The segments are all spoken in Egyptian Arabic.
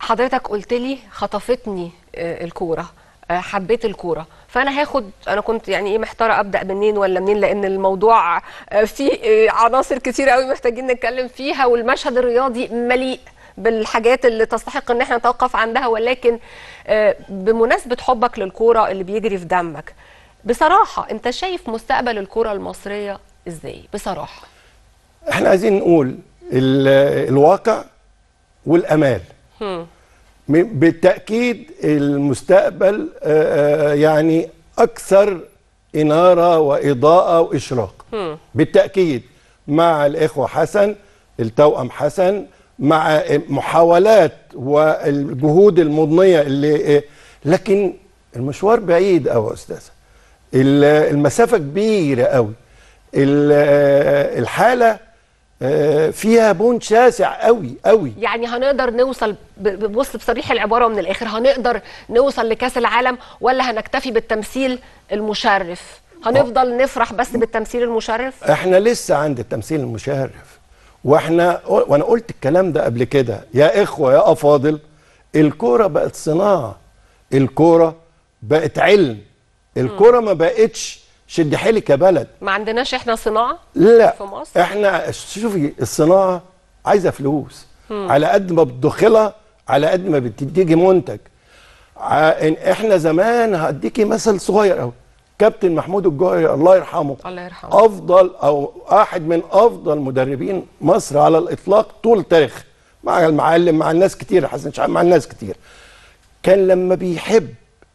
حضرتك قلت لي خطفتني آه، الكوره آه، حبيت الكوره فانا هاخد انا كنت يعني ايه محتاره ابدا منين ولا منين لان الموضوع آه، فيه آه، عناصر كتير قوي محتاجين نتكلم فيها والمشهد الرياضي مليء بالحاجات اللي تستحق ان احنا نتوقف عندها ولكن آه، بمناسبه حبك للكوره اللي بيجري في دمك بصراحه انت شايف مستقبل الكوره المصريه ازاي بصراحه احنا عايزين نقول ال- الواقع والامال هم. م- بالتاكيد المستقبل آه، آه، يعني اكثر اناره واضاءه واشراق هم. بالتاكيد مع الاخوه حسن التوأم حسن مع محاولات والجهود المضنيه اللي لكن المشوار بعيد قوي يا استاذه ال- المسافه كبيره قوي ال- الحاله آه، فيها بون شاسع قوي قوي يعني هنقدر نوصل ب- ب- بص بصريح العباره من الاخر هنقدر نوصل لكاس العالم ولا هنكتفي بالتمثيل المشرف هنفضل نفرح بس بالتمثيل المشرف احنا لسه عند التمثيل المشرف واحنا وانا قلت الكلام ده قبل كده يا اخوه يا افاضل الكوره بقت صناعه الكوره بقت علم الكوره ما بقتش شد حيلك يا بلد ما عندناش احنا صناعه لا في مصر؟ احنا شوفي الصناعه عايزه فلوس على قد ما بتدخلها على قد ما بتديكي منتج ع- إن احنا زمان هديكي مثل صغير قوي كابتن محمود الجوهري الله يرحمه الله يرحمه. افضل او واحد من افضل مدربين مصر على الاطلاق طول التاريخ مع المعلم مع الناس كتير حسن شحات مع الناس كتير كان لما بيحب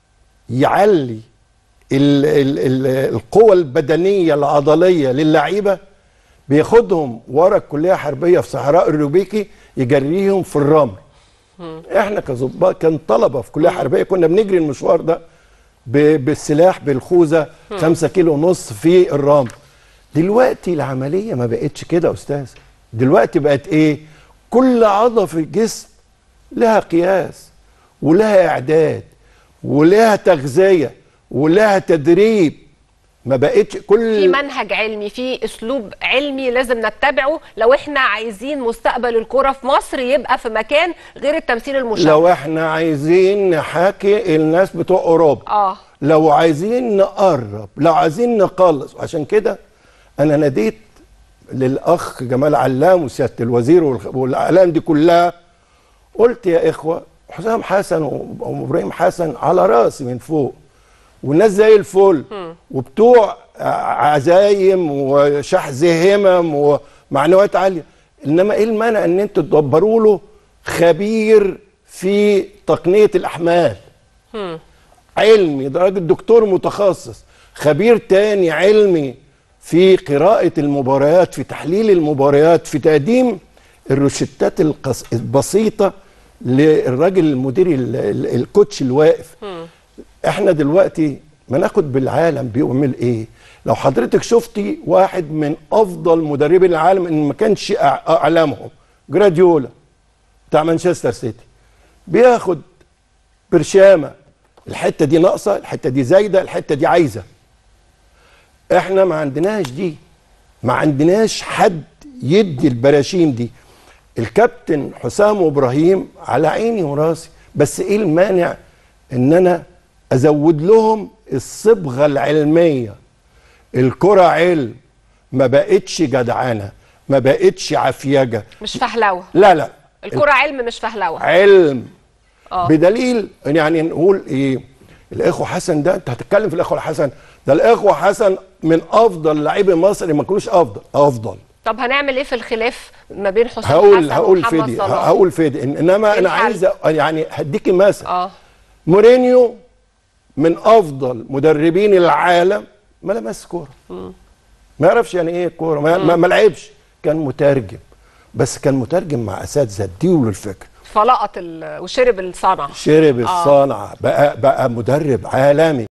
يعلي ال ال ال القوة البدنية العضلية للعيبة بياخدهم ورا الكلية الحربية في صحراء الروبيكي يجريهم في الرمل احنا كظباط كان طلبة في كلية حربية كنا بنجري المشوار ده ب- بالسلاح بالخوذة خمسة كيلو ونص في الرمل دلوقتي العملية ما بقتش كده يا أستاذ دلوقتي بقت إيه كل عضلة في الجسم لها قياس ولها إعداد ولها تغذية ولها تدريب ما بقتش كل في منهج علمي في اسلوب علمي لازم نتبعه لو احنا عايزين مستقبل الكوره في مصر يبقى في مكان غير التمثيل المشرف لو احنا عايزين نحاكي الناس بتوع اوروبا اه لو عايزين نقرب لو عايزين نخلص عشان كده انا ناديت للاخ جمال علام وسياده الوزير والخ- والاعلام دي كلها قلت يا اخوه حسام حسن وابراهيم حسن على راسي من فوق والناس زي الفل وبتوع عزايم وشحذ همم ومعنويات عاليه انما ايه المانع ان انتوا تدبروا له خبير في تقنيه الاحمال علمي ده راجل دكتور متخصص خبير تاني علمي في قراءة المباريات في تحليل المباريات في تقديم الروشتات القص... البسيطة للراجل المدير ال... ال... الكوتش الواقف احنا دلوقتي ما ناخد بالعالم بيعمل ايه لو حضرتك شفتي واحد من افضل مدربي العالم ان ما كانش أع- اعلامهم جراديولا بتاع مانشستر سيتي بياخد برشامه الحته دي ناقصه الحته دي زايده الحته دي عايزه احنا ما عندناش دي ما عندناش حد يدي البراشيم دي الكابتن حسام وابراهيم على عيني وراسي بس ايه المانع ان انا ازود لهم الصبغه العلميه الكره علم ما بقتش جدعنه ما بقتش عفيجه مش فهلوه لا لا الكوره علم مش فهلوه علم اه بدليل يعني نقول ايه الاخوه حسن ده انت هتتكلم في الاخوه حسن ده الاخوه حسن من افضل لاعبي مصر ما كانوش افضل افضل طب هنعمل ايه في الخلاف ما بين حسام هقول حسن هقول ومحمد فيدي صلاح هقول فيدي إن- انما إيه انا الحل؟ عايز أ- يعني هديكي مثل اه مورينيو من افضل مدربين العالم ما لمس كوره ما يعرفش يعني ايه كوره ما, ما, ما لعبش كان مترجم بس كان مترجم مع اساتذه اديله الفكره فلقط ال... وشرب الصنعه شرب آه. الصنعه بقى بقى مدرب عالمي